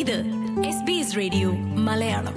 ഇത് S B S radio Malayalam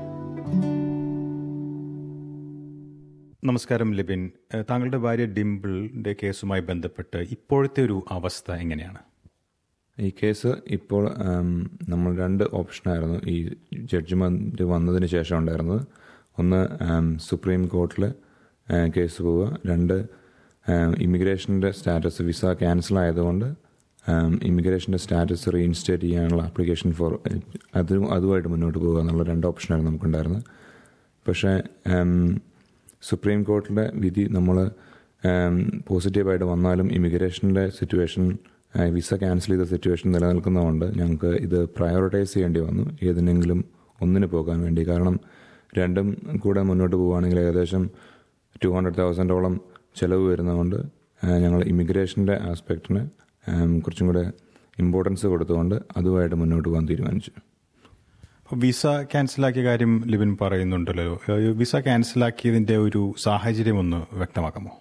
നമസ്കാരം ലിബിൻ ഏഹ് താങ്കളുടെ ഭാര്യ ഡിംപിളിന്റെ കേസുമായി ബന്ധപ്പെട്ട് ഇപ്പോഴത്തെ ഒരു അവസ്ഥ എങ്ങനെയാണ് ഈ കേസ് ഇപ്പോൾ ഉം, നമ്മൾ രണ്ട് ഓപ്ഷനായിരുന്നു ഈ ജഡ്ജ്മെന്റ് വന്നതിന് ശേഷം ഉണ്ടായിരുന്നത് ഒന്ന് ഉം, സുപ്രീം കോർട്ടിൽ ഉം, കേസ് പോവുക രണ്ട് ഉം, ഇമിഗ്രേഷൻ്റെ സ്റ്റാറ്റസ് വിസ ക്യാൻസൽ ആയതുകൊണ്ട് ഉം, ഇമിഗ്രേഷൻ്റെ സ്റ്റാറ്റസ് റീഇൻസ്റ്റേറ്റ് ചെയ്യാനുള്ള ആപ്ലിക്കേഷൻ ഫോർ അത് അതുമായിട്ട് മുന്നോട്ട് പോകുക എന്നുള്ള രണ്ട് ഓപ്ഷനായിരുന്നു നമുക്കുണ്ടായിരുന്നത് പക്ഷേ ഉം, സുപ്രീം കോർട്ടിലെ വിധി നമ്മൾ പോസിറ്റീവായിട്ട് വന്നാലും ഇമിഗ്രേഷൻ്റെ സിറ്റുവേഷൻ വിസ ക്യാൻസൽ ചെയ്ത സിറ്റുവേഷൻ നിലനിൽക്കുന്നതുകൊണ്ട് ഞങ്ങൾക്ക് ഇത് പ്രയോറിറ്റൈസ് ചെയ്യേണ്ടി വന്നു ഏതിനെങ്കിലും ഒന്നിന് പോകാൻ വേണ്ടി കാരണം രണ്ടും കൂടെ മുന്നോട്ട് പോവുകയാണെങ്കിൽ ഏകദേശം ടു ഹൺഡ്രഡ് തൗസൻഡോളം ചിലവ് വരുന്നതുകൊണ്ട് ആ, ഞങ്ങൾ ഇമിഗ്രേഷൻ്റെ ആസ്പെക്റ്റിന് കുറച്ചും കൂടെ ഇമ്പോർട്ടൻസ് കൊടുത്തുകൊണ്ട് അതുമായിട്ട് മുന്നോട്ട് പോകാൻ തീരുമാനിച്ചു അപ്പോൾ വിസ ക്യാൻസലാക്കിയ കാര്യം ലിബിൻ പറയുന്നുണ്ടല്ലോ ഏഹ് വിസ ക്യാൻസലാക്കിയതിന്റെ ഒരു സാഹചര്യം ഒന്ന് വ്യക്തമാക്കാമോ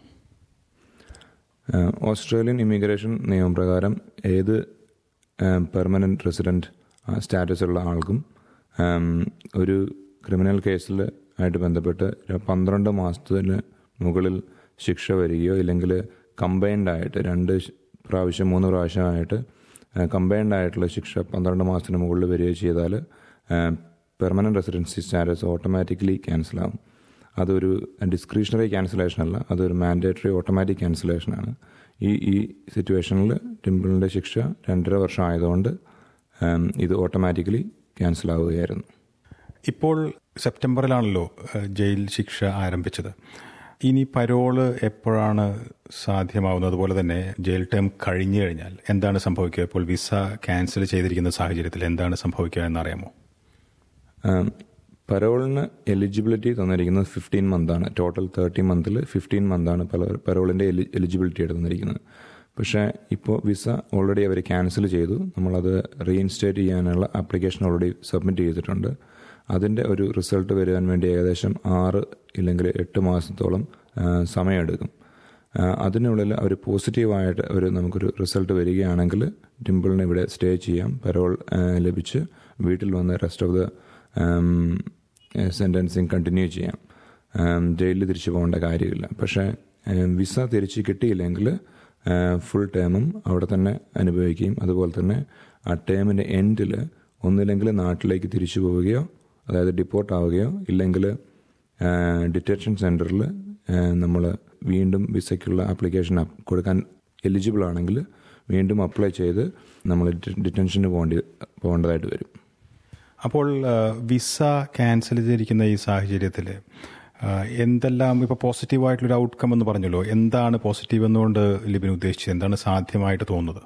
ആഹ് ഓസ്ട്രേലിയൻ ഇമിഗ്രേഷൻ നിയമപ്രകാരം ഏത് പെർമനന്റ് റെസിഡന്റ് സ്റ്റാറ്റസ് ഉള്ള ആൾക്കും ആം, ഒരു ക്രിമിനൽ കേസിൽ ആയിട്ട് ബന്ധപ്പെട്ട് ര- പന്ത്രണ്ട് മാസത്തിന് മുകളിൽ ശിക്ഷ വരികയോ ഇല്ലെങ്കിൽ കമ്പൈൻഡ് ആയിട്ട് രണ്ട് ശ്- പ്രാവശ്യം മൂന്ന് പ്രാവശ്യമായിട്ട് കമ്പൈൻഡ് ആയിട്ടുള്ള ശിക്ഷ പന്ത്രണ്ട് മാസത്തിന് മുകളിൽ വരികയോ ചെയ്താൽ പെർമനന്റ് റെസിഡൻസി സ്റ്റാറ്റസ് ഓട്ടോമാറ്റിക്കലി ക്യാൻസലാവും അതൊരു ഡിസ്ക്രിഷണറി ക്യാൻസലേഷൻ അല്ല അതൊരു മാൻഡേറ്ററി ഓട്ടോമാറ്റിക് ക്യാൻസലേഷനാണ് ഈ ഈ സിറ്റുവേഷനിൽ ടിമ്പിളിൻ്റെ ശിക്ഷ രണ്ടര വർഷം ആയതുകൊണ്ട് ഉം, ഇത് ഓട്ടോമാറ്റിക്കലി ക്യാൻസൽ ആവുകയായിരുന്നു ഇപ്പോൾ സെപ്റ്റംബറിലാണല്ലോ ഏഹ് ജയിൽ ശിക്ഷ ആരംഭിച്ചത് ഇനി പരോള് എപ്പോഴാണ് സാധ്യമാവുന്നത് അതുപോലെ തന്നെ ജയിൽ ടേം കഴിഞ്ഞു കഴിഞ്ഞാൽ എന്താണ് സംഭവിക്കുക ഇപ്പോൾ വിസ ക്യാൻസൽ ചെയ്തിരിക്കുന്ന സാഹചര്യത്തിൽ എന്താണ് സംഭവിക്കുക എന്നറിയാമോ ഉം, പരോളിന് എലിജിബിലിറ്റി തന്നിരിക്കുന്നത് ഫിഫ്റ്റീൻ മന്താണ് ടോട്ടൽ തേർട്ടി മന്തിൽ ഫിഫ്റ്റീൻ മന്താണ് പരോളിൻ്റെ എലിജിബിലിറ്റി ആയിട്ട് തന്നിരിക്കുന്നത് പക്ഷേ ഇപ്പോൾ വിസ ഓൾറെഡി അവർ ക്യാൻസൽ ചെയ്തു നമ്മളത് റീഇൻസ്റ്റേറ്റ് ചെയ്യാനുള്ള ആപ്ലിക്കേഷൻ ഓൾറെഡി സബ്മിറ്റ് ചെയ്തിട്ടുണ്ട് അതിൻ്റെ ഒരു റിസൾട്ട് വരുവാൻ വേണ്ടി ഏകദേശം ആറ് ഇല്ലെങ്കിൽ എട്ട് മാസത്തോളം ആ, സമയമെടുക്കും ആ, അതിനുള്ളിൽ അവർ പോസിറ്റീവായിട്ട് ഒരു നമുക്കൊരു റിസൾട്ട് വരികയാണെങ്കിൽ ഡിംപിളിനെ ഇവിടെ സ്റ്റേ ചെയ്യാം പരോൾ ആ, ലഭിച്ച് വീട്ടിൽ വന്ന് rest of the sentencing continue ചെയ്യാം ആം, ജയിലിൽ തിരിച്ചു പോകേണ്ട കാര്യമില്ല പക്ഷേ ആം, വിസ തിരിച്ച് കിട്ടിയില്ലെങ്കിൽ ഫുൾ ടേമും അവിടെ തന്നെ അനുഭവിക്കുകയും അതുപോലെ തന്നെ ആ ടേമിൻ്റെ എൻഡിൽ ഒന്നില്ലെങ്കിൽ നാട്ടിലേക്ക് തിരിച്ചു പോവുകയോ അതായത് ഡിപ്പോർട്ട് ആവുകയോ ഇല്ലെങ്കിൽ ഡിറ്റൻഷൻ സെൻറ്ററിൽ നമ്മൾ വീണ്ടും വിസയ്ക്കുള്ള ആപ്ലിക്കേഷൻ അപ് കൊടുക്കാൻ എലിജിബിൾ ആണെങ്കിൽ വീണ്ടും അപ്ലൈ ചെയ്ത് നമ്മൾ ഡിറ്റൻഷന് പോകേണ്ടി പോകേണ്ടതായിട്ട് വരും അപ്പോൾ ആ, വിസ ക്യാൻസൽ ചെയ്തിരിക്കുന്ന ഈ സാഹചര്യത്തിൽ ആ, എന്തെല്ലാം ഇപ്പോൾ പോസിറ്റീവായിട്ടുള്ളൊരു ഔട്ട്കം എന്ന് പറഞ്ഞല്ലോ എന്താണ് പോസിറ്റീവ് എന്നുകൊണ്ട് ലിബിൻ ഉദ്ദേശിച്ചത് എന്താണ് സാധ്യമായിട്ട് തോന്നുന്നത്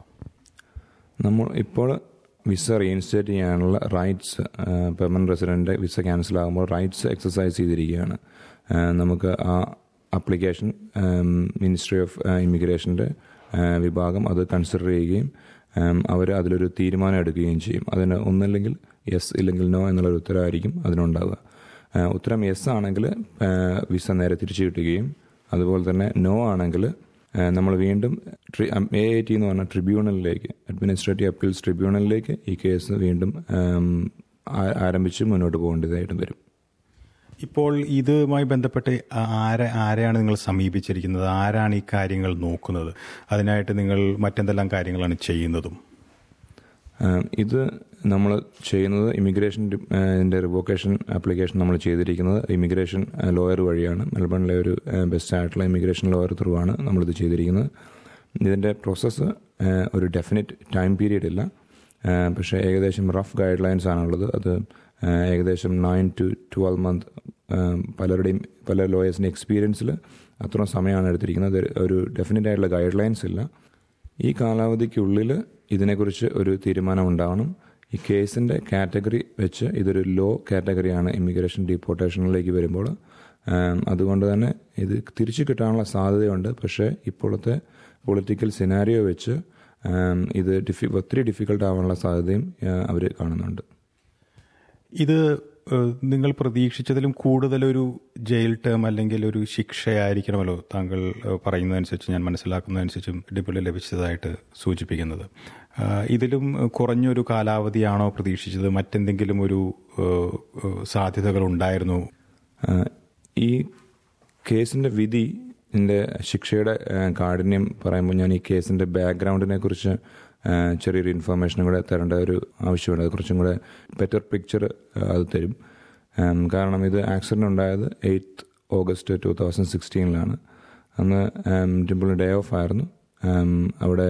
നമ്മൾ ഇപ്പോൾ വിസ റീഇൻസ്റ്റേറ്റ് ചെയ്യാനുള്ള rights permanent resident visa cancel ആകുമ്പോൾ റൈറ്റ്സ് എക്സസൈസ് ചെയ്തിരിക്കുകയാണ് ആ, നമുക്ക് ആ അപ്ലിക്കേഷൻ മിനിസ്ട്രി ഓഫ് ഇമിഗ്രേഷൻ്റെ വിഭാഗം അത് കൺസിഡർ ചെയ്യുകയും അവർ അതിലൊരു തീരുമാനം എടുക്കുകയും ചെയ്യും അതിന് ഒന്നല്ലെങ്കിൽ യെസ് ഇല്ലെങ്കിൽ നോ എന്നുള്ളൊരു ഉത്തരവായിരിക്കും അതിനുണ്ടാവുക ആ, ഉത്തരം യെസ് ആണെങ്കിൽ ആ, വിസ നേരെ തിരിച്ചു കിട്ടുകയും അതുപോലെ തന്നെ നോ ആണെങ്കിൽ നമ്മൾ വീണ്ടും എ ഐ ടി എന്ന് പറഞ്ഞ ട്രിബ്യൂണലിലേക്ക് അഡ്മിനിസ്ട്രേറ്റീവ് അപ്പീൽസ് ട്രിബ്യൂണലിലേക്ക് ഈ കേസ് വീണ്ടും ആം, ആ- ആരംഭിച്ച് മുന്നോട്ട് പോകേണ്ടതായിട്ടും വരും ഇപ്പോൾ ഇതുമായി ബന്ധപ്പെട്ട് ആരെ ആരെയാണ് നിങ്ങൾ സമീപിച്ചിരിക്കുന്നത് ആരാണ് ഈ കാര്യങ്ങൾ നോക്കുന്നത് അതിനായിട്ട് നിങ്ങൾ മറ്റെന്തെല്ലാം കാര്യങ്ങളാണ് ചെയ്യുന്നതും ആം, ഇത് നമ്മൾ ചെയ്യുന്നത് ഇമിഗ്രേഷൻ ൻ്റെ റിവോക്കേഷൻ ആപ്ലിക്കേഷൻ നമ്മൾ ചെയ്തിരിക്കുന്നത് ഇമിഗ്രേഷൻ ലോയർ വഴിയാണ് മെൽബണിലെ ഒരു ബെസ്റ്റ് ആയിട്ടുള്ള ഇമിഗ്രേഷൻ ലോയർ ത്രൂ ആണ് നമ്മളിത് ചെയ്തിരിക്കുന്നത് ഇതിൻ്റെ പ്രോസസ്സ് ഒരു ഡെഫിനറ്റ് ടൈം പീരീഡ് ഇല്ല ആ, പക്ഷേ ഏകദേശം റഫ് ഗൈഡ് ലൈൻസ് ആണുള്ളത് അത് ആ, ഏകദേശം നയൻ ടു ട്വൽവ് മന്ത് പലരുടെയും പല ലോയേഴ്സിൻ്റെ എക്സ്പീരിയൻസിൽ അത്രയും സമയമാണ് എടുത്തിരിക്കുന്നത് അത് ഒരു ഡെഫിനറ്റ് ആയിട്ടുള്ള ഗൈഡ് ലൈൻസ് ഇല്ല ഈ കാലാവധിക്കുള്ളിൽ ഇതിനെക്കുറിച്ച് ഒരു തീരുമാനം ഉണ്ടാവണം ഈ കേസിൻ്റെ കാറ്റഗറി വെച്ച് ഇതൊരു ലോ കാറ്റഗറിയാണ് ഇമിഗ്രേഷൻ ഡീപ്പോർട്ടേഷനിലേക്ക് വരുമ്പോൾ ആം, അതുകൊണ്ട് തന്നെ ഇത് തിരിച്ചു കിട്ടാനുള്ള സാധ്യതയുണ്ട് പക്ഷേ ഇപ്പോഴത്തെ പൊളിറ്റിക്കൽ സിനാരിയോ വെച്ച് ആം, ഇത് ഡിഫി ഒത്തിരി ഡിഫിക്കൽട്ട് ആവാനുള്ള സാധ്യതയും അവർ കാണുന്നുണ്ട് ഇത് ഏഹ്, നിങ്ങൾ പ്രതീക്ഷിച്ചതിലും കൂടുതലൊരു ജയിൽ ടേം അല്ലെങ്കിൽ ഒരു ശിക്ഷയായിരിക്കണമല്ലോ താങ്കൾ ഏഹ്, പറയുന്നതനുസരിച്ച് ഞാൻ മനസ്സിലാക്കുന്നതനുസരിച്ചും ഡിപ്പിളി ലഭിച്ചതായിട്ട് സൂചിപ്പിക്കുന്നത് ആ, ഇതിലും കുറഞ്ഞൊരു കാലാവധിയാണോ പ്രതീക്ഷിച്ചത് മറ്റെന്തെങ്കിലും ഒരു ഏഹ്, ഏഹ്, സാധ്യതകൾ ഉണ്ടായിരുന്നു ആഹ് ഈ കേസിൻ്റെ വിധി ഇതിൻ്റെ ശിക്ഷയുടെ ആഹ് കാഠിന്യം പറയുമ്പോൾ ഞാൻ ഈ കേസിൻ്റെ ബാക്ക്ഗ്രൗണ്ടിനെ കുറിച്ച് ആഹ് ചെറിയൊരു ഇൻഫർമേഷനും കൂടെ തരേണ്ട ഒരു ആവശ്യമുണ്ട് അത് കുറച്ചും കൂടെ ബെറ്റർ പിക്ചർ അത് തരും ആം, കാരണം ഇത് ആക്സിഡൻ്റ് ഉണ്ടായത് എയ്ത്ത് ഓഗസ്റ്റ് ടു തൗസൻഡ് സിക്സ്റ്റീനിലാണ് അന്ന് ഡിംപിളിന് ഡേ ഓഫ് ആയിരുന്നു ആം, അവിടെ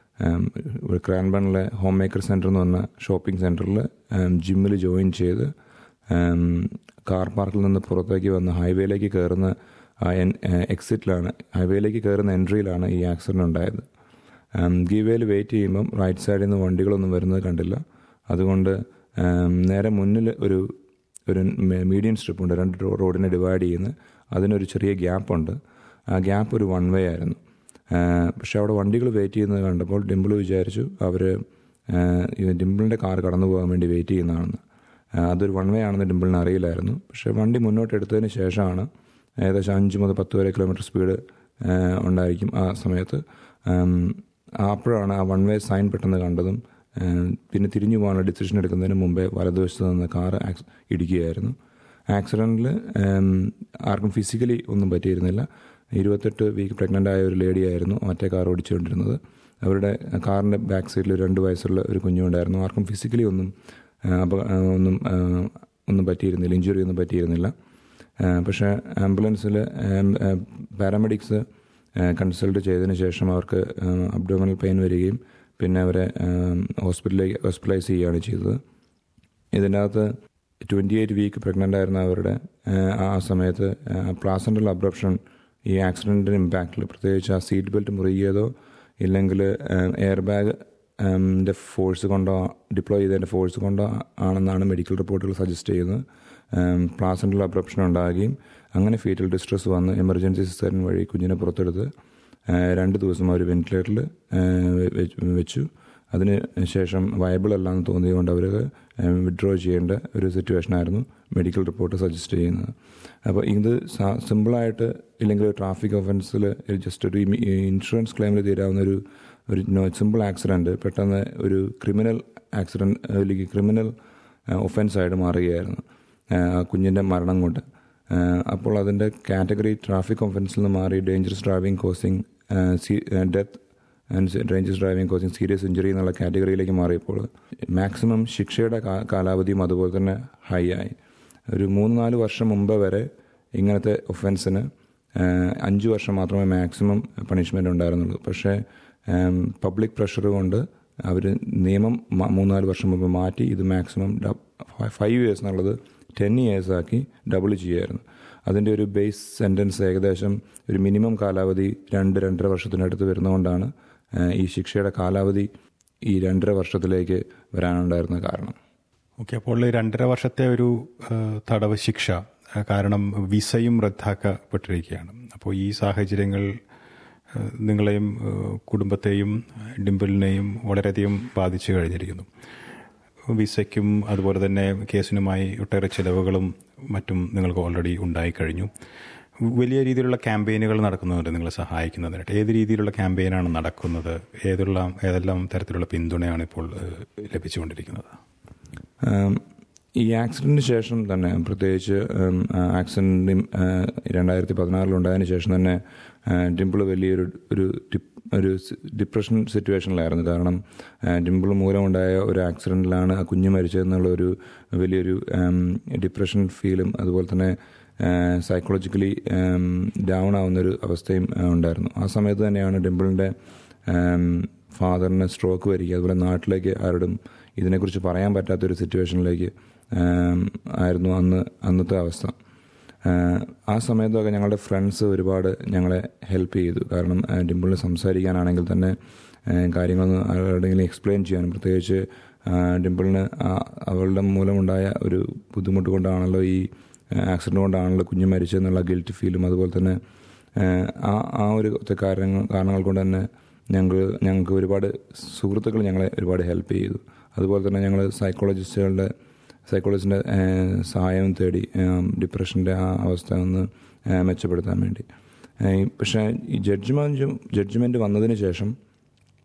ക്രാൻബണിലെ ഹോം മേക്കർ സെൻറ്റർ എന്ന് പറഞ്ഞ ഷോപ്പിംഗ് സെൻറ്ററിൽ ജിമ്മിൽ ജോയിൻ ചെയ്ത് ഉം, കാർ പാർക്കിൽ നിന്ന് പുറത്തേക്ക് വന്ന് ഹൈവേയിലേക്ക് കയറുന്ന ആ എൻ എക്സിറ്റിലാണ് ഹൈവേയിലേക്ക് കയറുന്ന എൻട്രിയിലാണ് ഈ ആക്സിഡൻറ്റ് ഉണ്ടായത് ഗീവേയിൽ വെയിറ്റ് ചെയ്യുമ്പം റൈറ്റ് സൈഡിൽ നിന്ന് വണ്ടികളൊന്നും വരുന്നത് കണ്ടില്ല അതുകൊണ്ട് ഉം, നേരെ മുന്നിൽ ഒരു ഒരു മീഡിയം സ്ട്രിപ്പ് ഉണ്ട് രണ്ട് റോ- റോഡിനെ ഡിവൈഡ് ചെയ്യുന്ന അതിനൊരു ചെറിയ ഗ്യാപ്പുണ്ട് ആ ഗ്യാപ്പ് ഒരു വൺ വേ ആയിരുന്നു ആഹ് പക്ഷെ അവിടെ വണ്ടികൾ വെയിറ്റ് ചെയ്യുന്നത് കണ്ടപ്പോൾ ഡിംപിൾ വിചാരിച്ചു അവർ ഡിംപിളിൻ്റെ കാർ കടന്നു പോകാൻ വേണ്ടി വെയിറ്റ് ചെയ്യുന്നതാണെന്ന് ആഹ് അതൊരു വൺ വേ ആണെന്ന് ഡിംപിളിന് അറിയില്ലായിരുന്നു പക്ഷേ വണ്ടി മുന്നോട്ട് എടുത്തതിന് ശേഷമാണ് ഏകദേശം അഞ്ച് മുതൽ പത്ത് വരെ കിലോമീറ്റർ സ്പീഡ് ഉണ്ടായിരിക്കും ആ സമയത്ത് ആം, അപ്പോഴാണ് ആ വൺ വേ സൈൻ പെട്ടെന്ന് കണ്ടതും ആം, പിന്നെ തിരിഞ്ഞു പോകാനുള്ള ഡിസിഷൻ എടുക്കുന്നതിന് മുമ്പേ വലതുവശത്ത് നിന്ന് കാർ ആക്സ് ഇടിക്കുകയായിരുന്നു ആക്സിഡൻറ്റിൽ ആർക്കും ഫിസിക്കലി ഒന്നും പറ്റിയിരുന്നില്ല ഇരുപത്തെട്ട് വീക്ക് പ്രഗ്നൻ്റ് ആയ ഒരു ലേഡിയായിരുന്നു മറ്റേ കാർ ഓടിച്ചുകൊണ്ടിരുന്നത് അവരുടെ കാറിൻ്റെ ബാക്ക് സീറ്റിൽ രണ്ട് വയസ്സുള്ള ഒരു കുഞ്ഞുണ്ടായിരുന്നു ആർക്കും ഫിസിക്കലി ഒന്നും ആ, അപ- ആ, ഒന്നും ആ, ഒന്നും പറ്റിയിരുന്നില്ല ഇഞ്ചുറി ഒന്നും പറ്റിയിരുന്നില്ല ആ, പക്ഷേ ആംബുലൻസിൽ പാരാമെഡിക്സ് കൺസൾട്ട് ചെയ്തതിന് ശേഷം അവർക്ക് അബ്ഡോമിനൽ പെയിൻ വരികയും പിന്നെ അവരെ ഹോസ്പിറ്റലിലേക്ക് ഹോസ്പിറ്റലൈസ് ചെയ്യുകയാണ് ചെയ്തത് ഇതിൻ്റെ അകത്ത് ട്വൻറ്റി എയ്റ്റ് വീക്ക് പ്രഗ്നൻ്റ് ആയിരുന്ന അവരുടെ ആഹ്, ആ സമയത്ത് പ്ലാസൻ്റൽ അബ്രപ്ഷൻ ഈ ആക്സിഡൻറ്റിന് ഇമ്പാക്റ്റിൽ പ്രത്യേകിച്ച് ആ സീറ്റ് ബെൽറ്റ് മുറിയതോ ഇല്ലെങ്കിൽ എയർ ബാഗ് ൻ്റെ ഫോഴ്സ് കൊണ്ടോ ഡിപ്ലോയ് ചെയ്തതിൻ്റെ ഫോഴ്സ് കൊണ്ടോ ആണെന്നാണ് മെഡിക്കൽ റിപ്പോർട്ടുകൾ സജസ്റ്റ് ചെയ്യുന്നത് പ്ലാസൻ്റൽ അബ്രപ്ഷൻ ഉണ്ടാകുകയും അങ്ങനെ ഫീറ്റൽ ഡിസ്ട്രസ് വന്ന് എമർജൻസി സിസ്റ്ററിൻ വഴി കുഞ്ഞിനെ പുറത്തെടുത്ത് ആഹ്, രണ്ട് ദിവസം അവർ വെന്റിലേറ്ററിൽ വെച്ചു അതിന് ശേഷം വയബിൾ അല്ലാന്ന് തോന്നിയതുകൊണ്ട് അവർ വിഡ്രോ ചെയ്യേണ്ട ഒരു സിറ്റുവേഷൻ ആയിരുന്നു മെഡിക്കൽ റിപ്പോർട്ട് സജസ്റ്റ് ചെയ്യുന്നത് അപ്പോൾ ഇത് സാ- സിമ്പിളായിട്ട് ഇല്ലെങ്കിൽ ട്രാഫിക് ഒഫൻസിൽ ജസ്റ്റ് ഒരു ഇൻഷുറൻസ് ക്ലെയിമിൽ തീരാവുന്ന ഒരു ഒരു സിമ്പിൾ ആക്സിഡൻറ്റ് പെട്ടെന്ന് ഒരു ക്രിമിനൽ ആക്സിഡൻറ്റ് അല്ലെങ്കിൽ ക്രിമിനൽ ഒഫൻസ് ആയിട്ട് മാറുകയായിരുന്നു ആ കുഞ്ഞിൻ്റെ മരണം കൊണ്ട് ആഹ് അപ്പോൾ അതിൻ്റെ കാറ്റഗറി ട്രാഫിക് ഒഫൻസിൽ നിന്ന് മാറി dangerous driving causing death and dangerous driving causing serious injury എന്നുള്ള കാറ്റഗറിയിലേക്ക് മാറിയപ്പോൾ മാക്സിമം ശിക്ഷയുടെ കാ- കാലാവധിയും അതുപോലെ തന്നെ ഹൈ ആയി ഒരു മൂന്ന് നാല് വർഷം മുമ്പ് വരെ ഇങ്ങനത്തെ ഒഫൻസിന് അഞ്ച് വർഷം മാത്രമേ മാക്സിമം പണിഷ്മെൻ്റ് ഉണ്ടായിരുന്നുള്ളൂ പക്ഷേ പബ്ലിക് പ്രഷർ കൊണ്ട് അവർ നിയമം മ- മൂന്നാല് വർഷം മുമ്പ് മാറ്റി ഇത് മാക്സിമം ഫൈവ് ഇയേഴ്സ് എന്നുള്ളത് ടെൻ ഇയേഴ്സ് ആക്കി ഡബിൾ ചെയ്യുമായിരുന്നു അതിൻ്റെ ഒരു ബേസ് സെൻറ്റൻസ് ഏകദേശം ഒരു മിനിമം കാലാവധി രണ്ട് രണ്ടര വർഷത്തിനടുത്ത് വരുന്നതുകൊണ്ടാണ് ഏഹ്, ഈ ശിക്ഷയുടെ കാലാവധി ഈ രണ്ടര വർഷത്തിലേക്ക് വരാനുണ്ടായിരുന്ന കാരണം ഓക്കെ അപ്പോൾ രണ്ടര വർഷത്തെ ഒരു ഏഹ്, തടവ് ശിക്ഷ ഏഹ്, കാരണം വിസയും റദ്ദാക്കപ്പെട്ടിരിക്കുകയാണ് അപ്പോൾ ഈ സാഹചര്യങ്ങൾ ഏഹ്, നിങ്ങളെയും ഏഹ്, കുടുംബത്തെയും ഡിംപിളിനെയും വളരെയധികം ബാധിച്ചു കഴിഞ്ഞിരിക്കുന്നു വിസയ്ക്കും അതുപോലെ തന്നെ കേസിനുമായി ഒട്ടേറെ ചിലവുകളും മറ്റും നിങ്ങൾക്ക് ഓൾറെഡി ഉണ്ടായിക്കഴിഞ്ഞു വലിയ രീതിയിലുള്ള ക്യാമ്പയിനുകൾ നടക്കുന്നുണ്ട് നിങ്ങളെ സഹായിക്കുന്നതിനായിട്ട് ഏത് രീതിയിലുള്ള ക്യാമ്പയിനാണ് നടക്കുന്നത് ഏതുള്ള ഏതെല്ലാം തരത്തിലുള്ള പിന്തുണയാണ് ഇപ്പോൾ ഏഹ്, ലഭിച്ചുകൊണ്ടിരിക്കുന്നത് ഉം, ഈ ആക്സിഡന്റിന് ശേഷം തന്നെ പ്രത്യേകിച്ച് ആക്സിഡന്റ് രണ്ടായിരത്തി പതിനാറിലുണ്ടായതിനു ശേഷം തന്നെ ഡിംപിൾ വലിയൊരു ഒരു ഡിപ്- ഒരു ഡിപ്രഷൻ സിറ്റുവേഷനിലായിരുന്നു കാരണം ഡിംപിൾ മൂലമുണ്ടായ ഒരു ആക്സിഡന്റിലാണ് ആ കുഞ്ഞ് മരിച്ചതെന്നുള്ള ഒരു വലിയൊരു ഡിപ്രഷൻ ഫീലും അതുപോലെ തന്നെ സൈക്കോളജിക്കലി ഡൗൺ ആവുന്നൊരു അവസ്ഥയും ആ, ഉണ്ടായിരുന്നു ആ സമയത്ത് തന്നെയാണ് ഡിംപിളിൻ്റെ ഫാദറിന് സ്ട്രോക്ക് വരിക അതുപോലെ നാട്ടിലേക്ക് ആരോടും ഇതിനെക്കുറിച്ച് പറയാൻ പറ്റാത്തൊരു സിറ്റുവേഷനിലേക്ക് ആം, ആയിരുന്നു അന്ന് അന്നത്തെ അവസ്ഥ ആ, ആ സമയത്തൊക്കെ ഞങ്ങളുടെ ഫ്രണ്ട്സ് ഒരുപാട് ഞങ്ങളെ ഹെൽപ്പ് ചെയ്തു കാരണം ആ, ഡിംപിളിന് സംസാരിക്കാനാണെങ്കിൽ തന്നെ ആ, കാര്യങ്ങളൊന്ന് ആരുടെയെങ്കിലും എക്സ്പ്ലെയിൻ ചെയ്യാനും പ്രത്യേകിച്ച് ആ, ഡിംപിളിന് ആ- അവളുടെ മൂലമുണ്ടായ ഒരു ബുദ്ധിമുട്ട് കൊണ്ടാണല്ലോ ഈ ആക്സിഡന്റ് കൊണ്ടാണല്ലോ കുഞ്ഞ് മരിച്ചതെന്നുള്ള ഗിൽറ്റ് ഫീലും അതുപോലെ തന്നെ ആ, ആ ആ ഒരു കാരണങ്ങൾ കാരണങ്ങൾ കൊണ്ട് തന്നെ ഞങ്ങൾ ഞങ്ങൾക്ക് ഒരുപാട് സുഹൃത്തുക്കൾ ഞങ്ങളെ ഒരുപാട് ഹെൽപ്പ് ചെയ്തു അതുപോലെ തന്നെ ഞങ്ങൾ സൈക്കോളജിസ്റ്റുകളുടെ സൈക്കോളജിസ്റ്റിൻ്റെ സഹായം തേടി ഡിപ്രഷൻ്റെ ആ അവസ്ഥ ഒന്ന് ആ, മെച്ചപ്പെടുത്താൻ വേണ്ടി ആ, ഈ- പക്ഷേ ഈ ജഡ്ജ്മെൻറ്റ് ജഡ്ജ്മെൻറ്റ് വന്നതിന് ശേഷം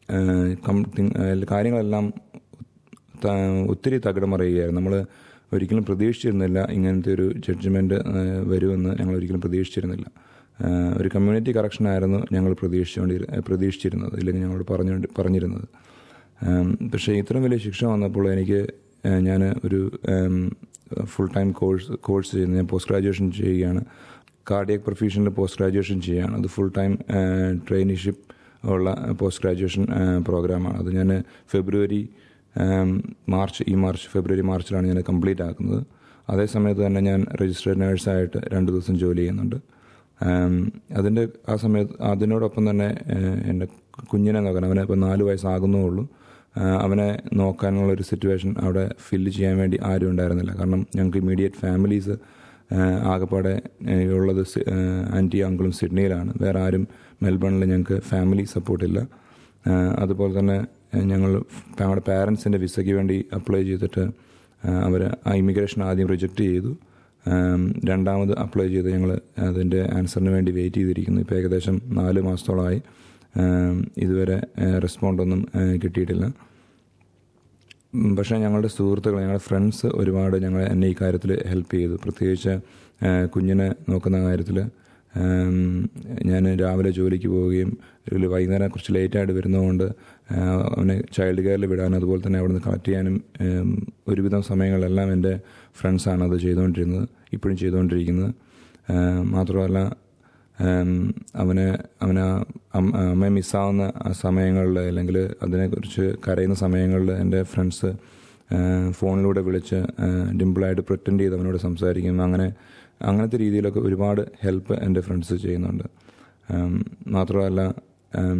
കം- തിങ്- ഏഹ് കാര്യങ്ങളെല്ലാം ത- ഒത്തിരി തകിടമറിയുകയായിരുന്നു നമ്മൾ ഒരിക്കലും പ്രതീക്ഷിച്ചിരുന്നില്ല ഇങ്ങനത്തെ ഒരു ജഡ്ജ്മെൻറ്റ് വരുമെന്ന് ഞങ്ങൾ ഒരിക്കലും പ്രതീക്ഷിച്ചിരുന്നില്ല ഏഹ് ഒരു കമ്മ്യൂണിറ്റി കറക്ഷനായിരുന്നു ഞങ്ങൾ പ്രതീക്ഷിച്ചുകൊണ്ടി പ്രതീക്ഷിച്ചിരുന്നത് ഇല്ലെങ്കിൽ ഞങ്ങളോട് പറഞ്ഞു പറഞ്ഞിരുന്നത് ഏം, പക്ഷേ ഇത്രയും വലിയ ശിക്ഷ വന്നപ്പോൾ എനിക്ക് ഞാൻ ഒരു ഫുൾ ടൈം കോഴ്സ് കോഴ്സ് ചെയ്യുന്നത് ഞാൻ പോസ്റ്റ് ഗ്രാജുവേഷൻ ചെയ്യുകയാണ് കാർഡിയക് പ്രൊഫഷനിൽ പോസ്റ്റ് ഗ്രാജുവേഷൻ ചെയ്യുകയാണ് അത് ഫുൾ ടൈം ട്രെയിനിഷിപ്പ് ഉള്ള പോസ്റ്റ് ഗ്രാജുവേഷൻ പ്രോഗ്രാമാണ് അത് ഞാൻ ഫെബ്രുവരി ഏം, മാർച്ച് ഈ മാർച്ച് ഫെബ്രുവരി മാർച്ചിലാണ് ഞാൻ കംപ്ലീറ്റ് ആക്കുന്നത് അതേ സമയത്ത് തന്നെ ഞാൻ രജിസ്റ്റേർഡ് നേഴ്സായിട്ട് രണ്ട് ദിവസം ജോലി ചെയ്യുന്നുണ്ട് ഏം, അതിൻ്റെ ആ സമയത്ത് അതിനോടൊപ്പം തന്നെ ഏഹ്, എൻ്റെ കുഞ്ഞിനെ നോക്കാൻ അവനെ ഇപ്പോൾ നാല് വയസ്സാകുന്നേ ഉള്ളൂ ഏഹ്, അവനെ നോക്കാനുള്ള ഒരു സിറ്റുവേഷൻ അവിടെ ഫില്ല് ചെയ്യാൻ വേണ്ടി ആരും ഉണ്ടായിരുന്നില്ല കാരണം ഞങ്ങൾക്ക് ഇമ്മീഡിയറ്റ് ഫാമിലീസ് ആകെപ്പാടെ ഏഹ്, ഉള്ളത് സി- ഏഹ്, ആൻറ്റി അങ്കിളും സിഡ്നിയിലാണ് വേറെ ആരും മെൽബണിൽ ഞങ്ങൾക്ക് ഫാമിലി സപ്പോർട്ടില്ല ഏഹ്, അതുപോലെ തന്നെ ഏഹ്, ഞങ്ങൾ ഞങ്ങളുടെ പാരൻസിൻ്റെ വിസയ്ക്ക് വേണ്ടി അപ്ലൈ ചെയ്തിട്ട് അവർ ആ ഇമിഗ്രേഷൻ ആദ്യം റിജക്റ്റ് ചെയ്തു ഏം, രണ്ടാമത് അപ്ലൈ ചെയ്ത് ഞങ്ങൾ അതിൻ്റെ ആൻസറിന് വേണ്ടി വെയിറ്റ് ചെയ്തിരിക്കുന്നു ഇപ്പോൾ ഏകദേശം നാല് മാസത്തോളമായി ഏം, ഇതുവരെ റെസ്പോണ്ടൊന്നും കിട്ടിയിട്ടില്ല ഉം, പക്ഷേ ഞങ്ങളുടെ സുഹൃത്തുക്കൾ ഞങ്ങളുടെ ഫ്രണ്ട്സ് ഒരുപാട് ഞങ്ങളെ എന്നെ ഈ കാര്യത്തിൽ ഹെൽപ്പ് ചെയ്തു പ്രത്യേകിച്ച് ഏഹ്, കുഞ്ഞിനെ നോക്കുന്ന കാര്യത്തിൽ ഞാൻ രാവിലെ ജോലിക്ക് പോവുകയും ഒരു വൈകുന്നേരം കുറച്ച് ലേറ്റായിട്ട് വരുന്നതുകൊണ്ട് ഏഹ്, അവനെ ചൈൽഡ് കെയറിൽ വിടാനും അതുപോലെ തന്നെ അവിടെ നിന്ന് കളക്ട് ചെയ്യാനും ഏം, ഒരുവിധം സമയങ്ങളെല്ലാം എൻ്റെ ഫ്രണ്ട്സാണ് അത് ചെയ്തുകൊണ്ടിരുന്നത് ഇപ്പോഴും ചെയ്തുകൊണ്ടിരിക്കുന്നത് ഏഹ്, മാത്രമല്ല ഏം, അവന് അവന് ആ അം- അമ്മയെ മിസ്സാവുന്ന ആ സമയങ്ങളിൽ അല്ലെങ്കിൽ അതിനെക്കുറിച്ച് കരയുന്ന സമയങ്ങളിൽ എൻ്റെ ഫ്രണ്ട്സ് ഫോണിലൂടെ വിളിച്ച് ഡിമ്പിളായിട്ട് പ്രറ്റൻഡ് ചെയ്ത് അവനോട് സംസാരിക്കും അങ്ങനെ അങ്ങനത്തെ രീതിയിലൊക്കെ ഒരുപാട് ഹെൽപ്പ് എൻ്റെ ഫ്രണ്ട്സ് ചെയ്യുന്നുണ്ട് ഏം, മാത്രമല്ല ഏം,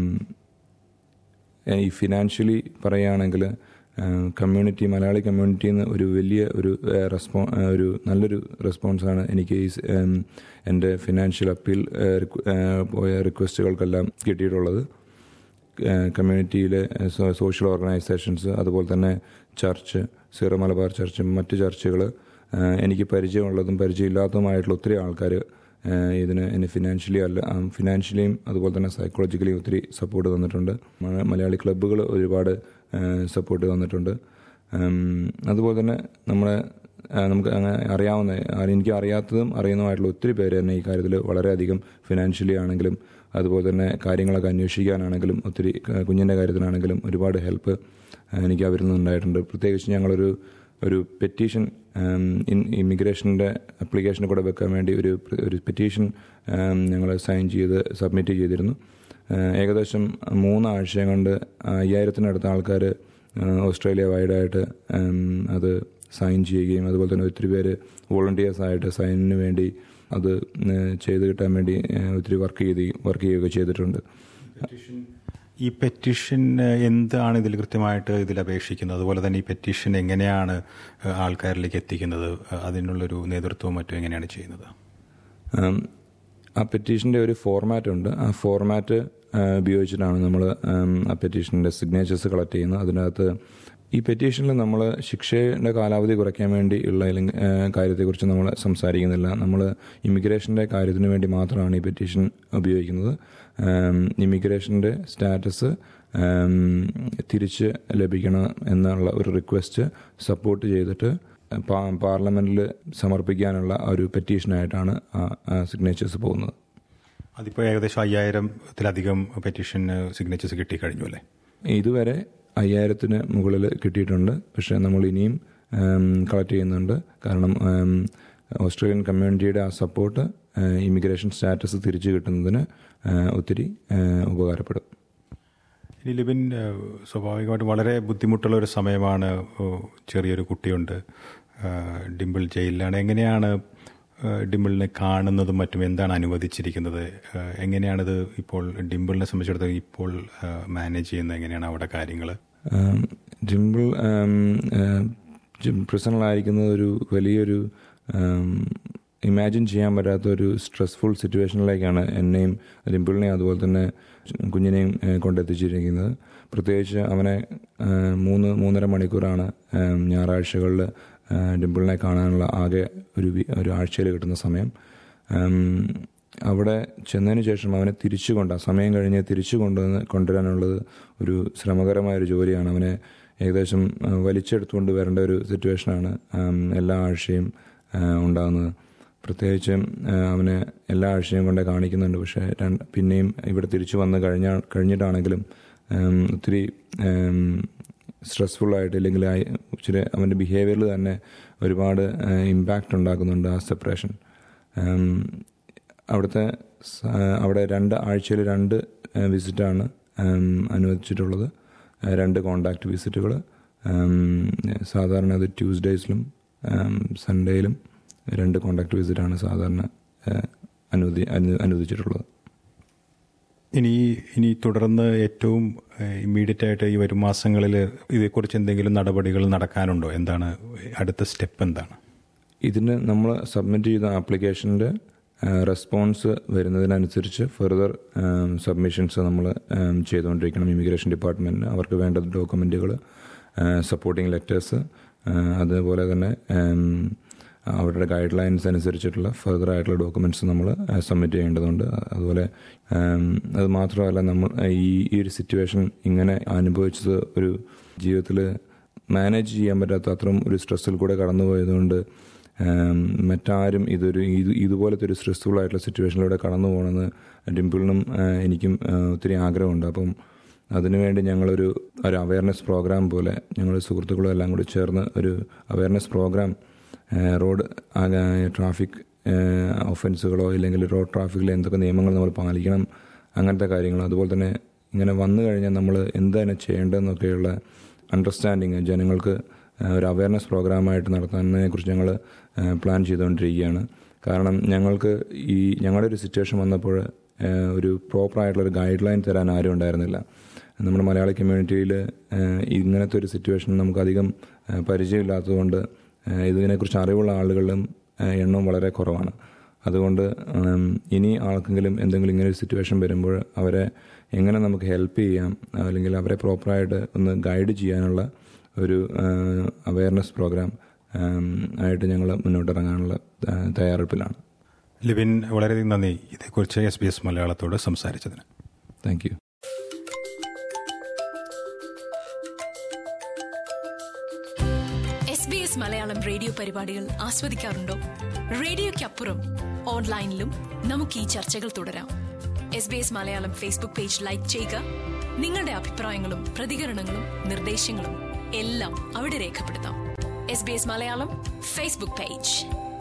ഈ ഫിനാൻഷ്യലി പറയുകയാണെങ്കിൽ കമ്മ്യൂണിറ്റി മലയാളി കമ്മ്യൂണിറ്റിയിൽ നിന്ന് ഒരു വലിയ ഒരു റെസ്പോ ഒരു നല്ലൊരു റെസ്പോൺസാണ് എനിക്ക് ഈ സ്- ഏം, എൻ്റെ ഫിനാൻഷ്യൽ അപ്പീൽ ഏഹ്, റിക്വ- ഏഹ്, പോയ റിക്വസ്റ്റുകൾക്കെല്ലാം കിട്ടിയിട്ടുള്ളത് കമ്മ്യൂണിറ്റിയിലെ സോ- സോഷ്യൽ ഓർഗനൈസേഷൻസ് അതുപോലെ തന്നെ ചർച്ച് സീറോ മലബാർ ചർച്ചും മറ്റ് ചർച്ചുകൾ എനിക്ക് പരിചയമുള്ളതും പരിചയമില്ലാത്തതുമായിട്ടുള്ള ഒത്തിരി ആൾക്കാർ ഇതിന് എന്നെ ഫിനാൻഷ്യലി അല്ല ഫിനാൻഷ്യലിയും അതുപോലെ തന്നെ സൈക്കോളജിക്കലിയും ഒത്തിരി സപ്പോർട്ട് തന്നിട്ടുണ്ട് മ- മലയാളി ക്ലബ്ബുകൾ ഒരുപാട് സപ്പോർട്ട് തന്നിട്ടുണ്ട് ഉം, അതുപോലെ തന്നെ നമ്മളെ ആ, നമുക്ക് അങ്ങനെ അറിയാവുന്ന ആ, എനിക്ക് അറിയാത്തതും അറിയുന്നതുമായിട്ടുള്ള ഒത്തിരി പേര് എന്നെ ഈ കാര്യത്തിൽ വളരെയധികം ഫിനാൻഷ്യലി ആണെങ്കിലും അതുപോലെ തന്നെ കാര്യങ്ങളൊക്കെ അന്വേഷിക്കാനാണെങ്കിലും ഒത്തിരി ക- കുഞ്ഞിൻ്റെ കാര്യത്തിലാണെങ്കിലും ഒരുപാട് ഹെൽപ്പ് എനിക്ക് അവരിൽ നിന്നുണ്ടായിട്ടുണ്ട് പ്രത്യേകിച്ച് ഞങ്ങളൊരു ഒരു പെറ്റീഷൻ ഇൻ ഇമിഗ്രേഷൻ്റെ അപ്ലിക്കേഷന് കൂടെ വെക്കാൻ വേണ്ടി ഒരു ഒരു പെറ്റീഷൻ ഞങ്ങൾ സൈൻ ചെയ്ത് സബ്മിറ്റ് ചെയ്തിരുന്നു ഏഹ് ഏകദേശം മൂന്നാഴ്ച കൊണ്ട് അയ്യായിരത്തിനടുത്ത ആൾക്കാർ ഓസ്ട്രേലിയ വൈഡായിട്ട് ഉം, അത് സൈൻ ചെയ്യുകയും അതുപോലെ തന്നെ ഒത്തിരി പേര് വോളണ്ടിയേഴ്സ് ആയിട്ട് സൈനിന് വേണ്ടി അത് ഏഹ്, ചെയ്ത് കിട്ടാൻ വേണ്ടി ഏഹ്, ഒത്തിരി വർക്ക് ചെയ്ത് വർക്ക് ചെയ്യുകയൊക്കെ ചെയ്തിട്ടുണ്ട് ഈ പെറ്റീഷൻ എന്താണ് ഇതിൽ കൃത്യമായിട്ട് ഇതിൽ അപേക്ഷിക്കുന്നത് അതുപോലെ തന്നെ ഈ പെറ്റീഷൻ എങ്ങനെയാണ് ഏഹ്, ആൾക്കാരിലേക്ക് എത്തിക്കുന്നത് ഏഹ്, അതിനുള്ളൊരു നേതൃത്വവും മറ്റും എങ്ങനെയാണ് ചെയ്യുന്നത് ഉം, ആ പെറ്റീഷൻ്റെ ഒരു ഫോർമാറ്റ് ഉണ്ട് ആ ഫോർമാറ്റ് ഉപയോഗിച്ചിട്ടാണ് നമ്മൾ ആ പെറ്റീഷൻ്റെ സിഗ്നേച്ചേഴ്സ് കളക്ട് ചെയ്യുന്നത് അതിനകത്ത് ഈ പെറ്റീഷനിൽ നമ്മൾ ശിക്ഷയുടെ കാലാവധി കുറയ്ക്കാൻ വേണ്ടി ഉള്ള അല്ലെങ്കിൽ, ആ, കാര്യത്തെക്കുറിച്ച് നമ്മൾ സംസാരിക്കുന്നില്ല നമ്മൾ ഇമിഗ്രേഷൻ്റെ കാര്യത്തിന് വേണ്ടി മാത്രമാണ് ഈ പെറ്റീഷൻ ഉപയോഗിക്കുന്നത് ഇമിഗ്രേഷൻ്റെ സ്റ്റാറ്റസ് തിരിച്ച് ലഭിക്കണം എന്നുള്ള ഒരു റിക്വസ്റ്റ് സപ്പോർട്ട് ചെയ്തിട്ട് പാ- പാർലമെന്റിൽ സമർപ്പിക്കാനുള്ള ഒരു പെറ്റീഷനായിട്ടാണ് ആ സിഗ്നേച്ചേഴ്സ് പോകുന്നത് അതിപ്പോൾ ഏകദേശം അയ്യായിരത്തിലധികം പെറ്റീഷൻ സിഗ്നേച്ചേഴ്സ് കിട്ടിക്കഴിഞ്ഞു അല്ലേ ഇതുവരെ അയ്യായിരത്തിന് മുകളിൽ കിട്ടിയിട്ടുണ്ട് പക്ഷേ നമ്മൾ ഇനിയും കളക്ട് ചെയ്യുന്നുണ്ട് കാരണം ഉം, ഓസ്ട്രേലിയൻ കമ്മ്യൂണിറ്റിയുടെ ആ സപ്പോർട്ട് ഇമിഗ്രേഷൻ സ്റ്റാറ്റസ് തിരിച്ചു കിട്ടുന്നതിന് ഏഹ്, ഒത്തിരി ഏഹ്, ഉപകാരപ്പെടും ഇനി ലിബിൻ ഏഹ്, സ്വാഭാവികമായിട്ടും വളരെ ബുദ്ധിമുട്ടുള്ള ഒരു സമയമാണ് ഏഹ്, ചെറിയൊരു കുട്ടിയുണ്ട് ഏഹ്, ഡിംപിൾ ജയിലിലാണ് എങ്ങനെയാണ് ഏഹ്, ഡിംപിളിനെ കാണുന്നതും മറ്റും എന്താണ് അനുവദിച്ചിരിക്കുന്നത് ഏഹ്, എങ്ങനെയാണിത് ഇപ്പോൾ ഡിംപിളിനെ സംബന്ധിച്ചിടത്തോളം ഇപ്പോൾ ഏഹ്, മാനേജ് ചെയ്യുന്നത് എങ്ങനെയാണ് അവിടെ കാര്യങ്ങൾ ഉം, ജിംബിൾ പ്രിസണലായിരിക്കുന്നത് ഒരു വലിയൊരു ഇമാജിൻ ചെയ്യാൻ പറ്റാത്ത ഒരു സ്ട്രെസ്ഫുൾ സിറ്റുവേഷനിലേക്കാണ് എന്നെയും ഡിംപിളിനെയും അതുപോലെ തന്നെ കുഞ്ഞിനെയും ഏഹ്, കൊണ്ടെത്തിച്ചിരിക്കുന്നത് പ്രത്യേകിച്ച് അവനെ ഏഹ്, മൂന്ന് മൂന്നര മണിക്കൂറാണ് ഏഹ്, ഞായറാഴ്ചകളിൽ ഏഹ്, ഡിംപിളിനെ കാണാനുള്ള ആകെ ഒരു വി- ഒരു ആഴ്ചയിൽ കിട്ടുന്ന സമയം ഉം, അവിടെ ചെന്നതിന് ശേഷം അവനെ തിരിച്ചു കൊണ്ട് സമയം കഴിഞ്ഞ് തിരിച്ചു കൊണ്ടുവന്ന് കൊണ്ടുവരാനുള്ളത് ഒരു ശ്രമകരമായ ഒരു ജോലിയാണ് അവനെ ഏകദേശം ആ, വലിച്ചെടുത്തുകൊണ്ട് വരേണ്ട ഒരു സിറ്റുവേഷനാണ് ആം, എല്ലാ ആഴ്ചയും ആ, ഉണ്ടാകുന്നത് പ്രത്യേകിച്ചും ആ, അവനെ എല്ലാ ആഴ്ചയും കൊണ്ട് കാണിക്കുന്നുണ്ട് പക്ഷേ രണ്ട് പിന്നെയും ഇവിടെ തിരിച്ചു വന്ന് കഴിഞ്ഞ കഴിഞ്ഞിട്ടാണെങ്കിലും ആം, ഒത്തിരി സ്ട്രെസ്ഫുൾ ആയിട്ട് ഇല്ലെങ്കിൽ ആ- ഇച്ചിരി അവൻ്റെ ബിഹേവിയറിൽ തന്നെ ഒരുപാട് ഇമ്പാക്റ്റ് ഉണ്ടാക്കുന്നുണ്ട് ആ സെപ്പറേഷൻ അവിടുത്തെ സ- അവിടെ രണ്ട് ആഴ്ചയിൽ രണ്ട് വിസിറ്റാണ് അനുവദിച്ചിട്ടുള്ളത് ആ, രണ്ട് കോണ്ടാക്ട് വിസിറ്റുകൾ സാധാരണ അത് ട്യൂസ്ഡേയ്സിലും സൺഡേയിലും രണ്ട് കോണ്ടാക്ട് വിസിറ്റാണ് സാധാരണ ആ, അനുവദി അനു- അനുവദിച്ചിട്ടുള്ളത് ഇനി ഇനി തുടർന്ന് ഏറ്റവും ഇമ്മീഡിയറ്റ് ആയിട്ട് ഈ വരും മാസങ്ങളിൽ ഇതേക്കുറിച്ച് എന്തെങ്കിലും നടപടികൾ നടക്കാനുണ്ടോ എന്താണ് അടുത്ത സ്റ്റെപ്പ് എന്താണ് ഇതിന് നമ്മൾ സബ്മിറ്റ് ചെയ്ത ആപ്ലിക്കേഷൻ്റെ റെസ്പോൺസ് വരുന്നതിനനുസരിച്ച് ഫെർദർ സബ്മിഷൻസ് നമ്മൾ ചെയ്തുകൊണ്ടിരിക്കണം ഇമിഗ്രേഷൻ ഡിപ്പാർട്ട്മെൻറ്റിന് അവർക്ക് വേണ്ട ഡോക്യുമെൻറ്റുകൾ സപ്പോർട്ടിംഗ് ലെറ്റേഴ്സ് അതുപോലെ തന്നെ ഉം, അവരുടെ ഗൈഡ് ലൈൻസ് അനുസരിച്ചിട്ടുള്ള ഫെർദർ ആയിട്ടുള്ള ഡോക്യുമെൻറ്റ്സ് നമ്മൾ സബ്മിറ്റ് ചെയ്യേണ്ടതുണ്ട് അതുപോലെ ഉം, അത് മാത്രമല്ല നമ്മൾ ഈ ഈ ഒരു സിറ്റുവേഷൻ ഇങ്ങനെ അനുഭവിച്ചത് ഒരു ജീവിതത്തിൽ മാനേജ് ചെയ്യാൻ പറ്റാത്ത അത്രയും ഒരു സ്ട്രെസ്സിൽ കൂടെ കടന്നുപോയതുകൊണ്ട് ഉം, മറ്റാരും ഇതൊരു ഇത് ഇതുപോലത്തെ ഒരു സ്ട്രെസ്ഫുൾ ആയിട്ടുള്ള സിറ്റുവേഷനിലൂടെ കടന്നു പോകണമെന്ന് ഡിംപിളിനും ആ, എനിക്കും ആ, ഒത്തിരി ആഗ്രഹമുണ്ട് അപ്പം അതിനുവേണ്ടി ഞങ്ങളൊരു ഒരു അവയർനെസ് പ്രോഗ്രാം പോലെ ഞങ്ങൾ സുഹൃത്തുക്കളും എല്ലാം കൂടി ചേർന്ന് ഒരു അവയർനെസ് പ്രോഗ്രാം റോഡ് ട്രാഫിക് ഒഫൻസുകളോ ഇല്ലെങ്കിൽ റോഡ് ട്രാഫിക്കിൽ എന്തൊക്കെ നിയമങ്ങൾ നമ്മൾ പാലിക്കണം അങ്ങനത്തെ കാര്യങ്ങൾ അതുപോലെ തന്നെ ഇങ്ങനെ വന്നു കഴിഞ്ഞാൽ നമ്മൾ എന്താണ് ചെയ്യേണ്ടതെന്നൊക്കെയുള്ള അണ്ടർസ്റ്റാൻഡിങ് ജനങ്ങൾക്ക് ആ, ഒരു അവയർനെസ് പ്രോഗ്രാമായിട്ട് നടത്തുന്നതിനെ കുറിച്ച് ഞങ്ങൾ പ്ലാൻ ചെയ്തുകൊണ്ടിരിക്കുകയാണ് കാരണം ഞങ്ങൾക്ക് ഈ ഞങ്ങളുടെ ഒരു സിറ്റുവേഷൻ വന്നപ്പോൾ ആ, ഒരു പ്രോപ്പറായിട്ടുള്ള ഒരു ഗൈഡ് ലൈൻ തരാൻ ആരും ഉണ്ടായിരുന്നില്ല നമ്മുടെ മലയാളി കമ്മ്യൂണിറ്റിയിൽ ഇങ്ങനത്തെ ഒരു സിറ്റുവേഷൻ നമുക്കധികം ആ, പരിചയമില്ലാത്തതുകൊണ്ട് ആ, ഇതിനെക്കുറിച്ച് അറിവുള്ള ആളുകളിലും ആ, എണ്ണവും വളരെ കുറവാണ് അതുകൊണ്ട് ഉം, ഇനി ആൾക്കെങ്കിലും എന്തെങ്കിലും ഇങ്ങനെ ഒരു സിറ്റുവേഷൻ വരുമ്പോൾ അവരെ എങ്ങനെ നമുക്ക് ഹെൽപ്പ് ചെയ്യാം അല്ലെങ്കിൽ അവരെ പ്രോപ്പറായിട്ട് ഒന്ന് ഗൈഡ് ചെയ്യാനുള്ള ഒരു അവയർനെസ് പ്രോഗ്രാം ആയിട്ട് ഞങ്ങൾ മുന്നോട്ടിറങ്ങാനുള്ള ആ, തയ്യാറെടുപ്പിലാണ് ലിബിൻ വളരെയധികം നന്ദി ഇതേക്കുറിച്ച് എസ് ബി എസ് മലയാളത്തോട് സംസാരിച്ചതിന് thank you S B S Malayalam radio പരിപാടികൾ ആസ്വദിക്കാറുണ്ടോ റേഡിയോയ്ക്കപ്പുറം ഓൺലൈനിലും നമുക്ക് ഈ ചർച്ചകൾ തുടരാം S B S Malayalam Facebook page like ചെയ്യുക നിങ്ങളുടെ അഭിപ്രായങ്ങളും പ്രതികരണങ്ങളും നിർദ്ദേശങ്ങളും എല്ലാം അവിടെ രേഖപ്പെടുത്താം S B S Malayalam Facebook page